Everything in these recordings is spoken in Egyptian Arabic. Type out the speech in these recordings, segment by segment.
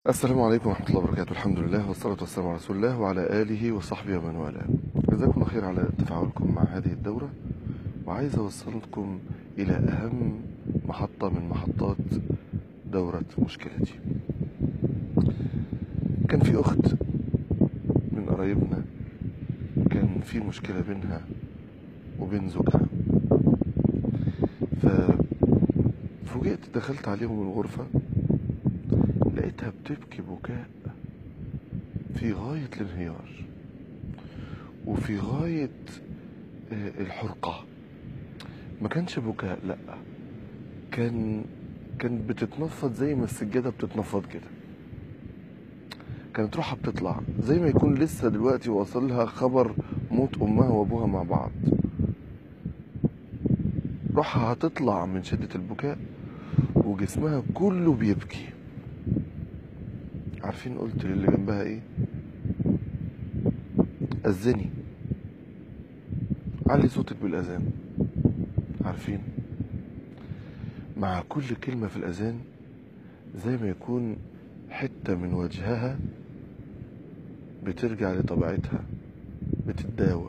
السلام عليكم ورحمة الله وبركاته الحمد لله والصلاة والسلام على رسول الله وعلى آله وصحبه ومن والاه جزاكم الله خير على تفاعلكم مع هذه الدورة وعايز أوصلكم إلى أهم محطة من محطات دورة مشكلتي كان في أخت من قرايبنا كان في مشكلة بينها وبين زوجها ففوجئت دخلت عليهم الغرفة لقيتها بتبكي بكاء في غاية الانهيار وفي غاية آه، الحرقة ما كانش بكاء لا كان كانت بتتنفض زي ما السجادة بتتنفض كده كانت روحها بتطلع زي ما يكون لسه دلوقتي واصلها خبر موت أمها وأبوها مع بعض روحها هتطلع من شدة البكاء وجسمها كله بيبكي عارفين قلت للي جنبها ايه أذني علي صوتك بالأذان عارفين مع كل كلمة في الأذان زي ما يكون حتة من وجهها بترجع لطبيعتها بتتداوى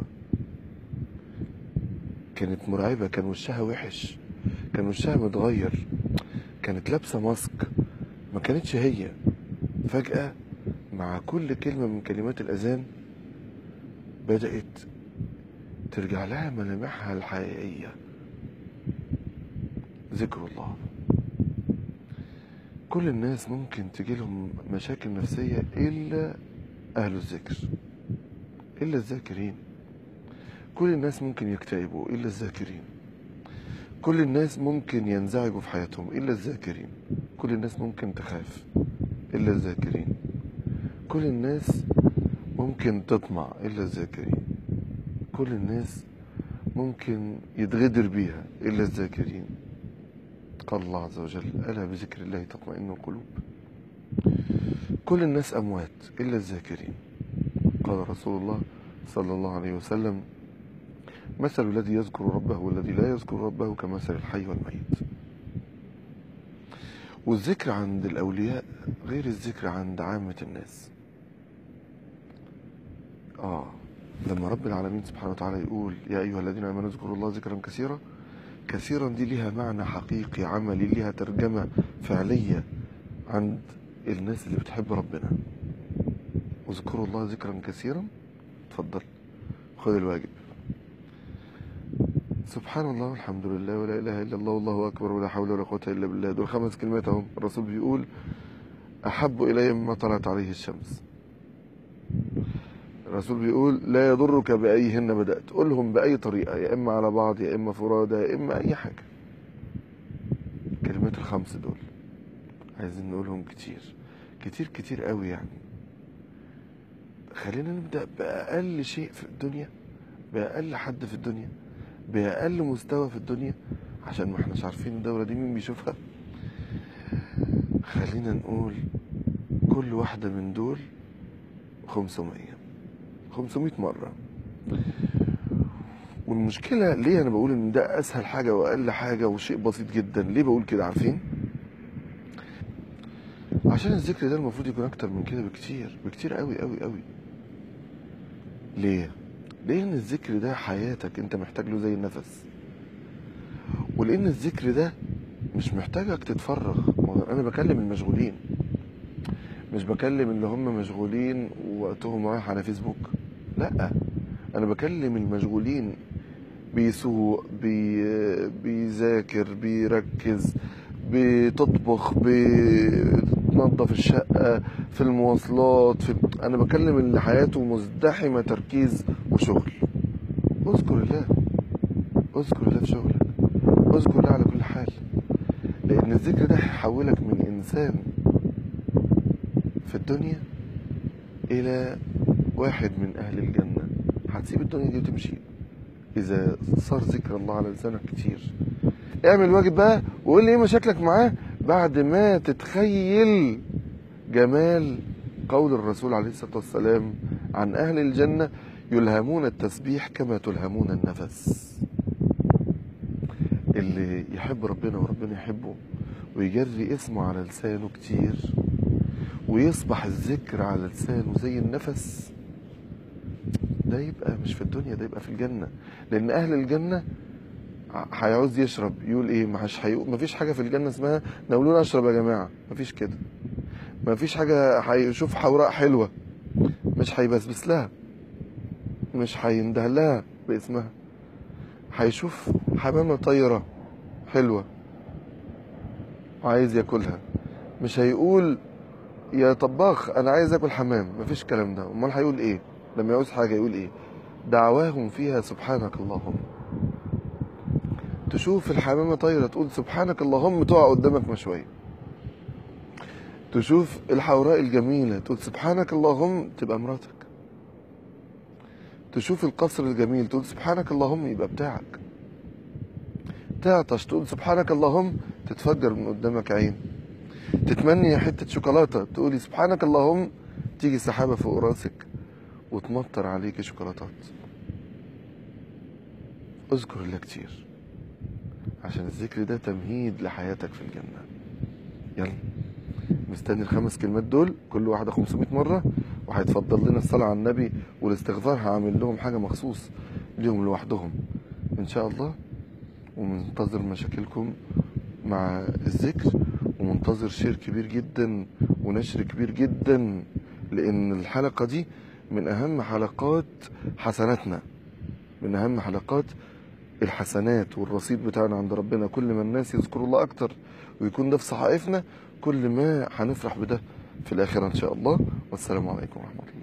كانت مرعبة كان وشها وحش كان وشها متغير كانت لابسة ماسك ما كانتش هي فجأة مع كل كلمة من كلمات الأذان بدأت ترجع لها ملامحها الحقيقية ذكر الله كل الناس ممكن تجيلهم مشاكل نفسية إلا أهل الذكر إلا الذاكرين كل الناس ممكن يكتئبوا إلا الذاكرين كل الناس ممكن ينزعجوا في حياتهم إلا الذاكرين كل الناس ممكن تخاف إلا الذاكرين كل الناس ممكن تطمع إلا الذاكرين كل الناس ممكن يتغدر بيها إلا الذاكرين قال الله عز وجل ألا بذكر الله تطمئن القلوب كل الناس أموات إلا الذاكرين قال رسول الله صلى الله عليه وسلم مثل الذي يذكر ربه والذي لا يذكر ربه كمثل الحي والميت والذكر عند الأولياء غير الذكر عند عامة الناس آه لما رب العالمين سبحانه وتعالى يقول يا أيها الذين آمنوا اذكروا الله ذكرا كثيرا كثيرا دي ليها معنى حقيقي عملي ليها ترجمة فعلية عند الناس اللي بتحب ربنا واذكروا الله ذكرا كثيرا اتفضل خذ الواجب سبحان الله والحمد لله ولا اله الا الله والله اكبر ولا حول ولا قوه الا بالله دول خمس كلمات اهم الرسول بيقول احب الي مما طلعت عليه الشمس الرسول بيقول لا يضرك بايهن بدات قولهم باي طريقه يا اما على بعض يا اما فرادى يا اما اي حاجه الكلمات الخمس دول عايزين نقولهم كتير كتير كتير قوي يعني خلينا نبدا باقل شيء في الدنيا باقل حد في الدنيا بأقل مستوى في الدنيا عشان ما احناش عارفين الدورة دي مين بيشوفها خلينا نقول كل واحدة من دول خمسمية خمسمية مرة والمشكلة ليه أنا بقول إن ده أسهل حاجة وأقل حاجة وشيء بسيط جدا ليه بقول كده عارفين عشان الذكر ده المفروض يكون أكتر من كده بكتير بكتير قوي قوي قوي ليه لان الذكر ده حياتك انت محتاج له زي النفس ولان الذكر ده مش محتاجك تتفرغ ما هو انا بكلم المشغولين مش بكلم اللي هم مشغولين ووقتهم رايح على فيسبوك لا انا بكلم المشغولين بيسوق بي بيذاكر بيركز بتطبخ بتنظف الشقة في المواصلات في... أنا بكلم اللي حياته مزدحمة تركيز وشغل اذكر الله اذكر الله في شغلك اذكر الله على كل حال لأن الذكر ده هيحولك من إنسان في الدنيا إلى واحد من أهل الجنة هتسيب الدنيا دي وتمشي إذا صار ذكر الله على لسانك كتير اعمل واجب بقى وقول لي ايه مشاكلك معاه بعد ما تتخيل جمال قول الرسول عليه الصلاة والسلام عن أهل الجنة يلهمون التسبيح كما تلهمون النفس اللي يحب ربنا وربنا يحبه ويجري اسمه على لسانه كتير ويصبح الذكر على لسانه زي النفس ده يبقى مش في الدنيا ده يبقى في الجنة لأن أهل الجنة ع- هيعوز يشرب يقول إيه مش هيقول مفيش حاجة في الجنة اسمها ناولونا أشرب يا جماعة مفيش كده مفيش حاجة هيشوف حوراء حلوة مش هيبسبس لها مش هينده لها باسمها هيشوف حمامة طايرة حلوة وعايز ياكلها مش هيقول يا طباخ انا عايز اكل حمام مفيش الكلام ده امال هيقول ايه لما يعوز حاجه يقول ايه دعواهم فيها سبحانك اللهم تشوف الحمامه طايره تقول سبحانك اللهم تقع قدامك مشويه تشوف الحوراء الجميله تقول سبحانك اللهم تبقى مراتك تشوف القصر الجميل تقول سبحانك اللهم يبقى بتاعك تعطش تقول سبحانك اللهم تتفجر من قدامك عين تتمني حتة شوكولاتة تقولي سبحانك اللهم تيجي سحابة فوق راسك وتمطر عليك شوكولاتات اذكر الله كتير عشان الذكر ده تمهيد لحياتك في الجنة يلا مستني الخمس كلمات دول كل واحدة 500 مرة وهيتفضل لنا الصلاة على النبي والاستغفار هعمل لهم حاجة مخصوص ليهم لوحدهم إن شاء الله ومنتظر مشاكلكم مع الذكر ومنتظر شير كبير جدا ونشر كبير جدا لأن الحلقة دي من أهم حلقات حسناتنا من أهم حلقات الحسنات والرصيد بتاعنا عند ربنا كل ما الناس يذكروا الله أكتر ويكون ده في صحائفنا كل ما هنفرح بده في الآخرة إن شاء الله والسلام عليكم ورحمة الله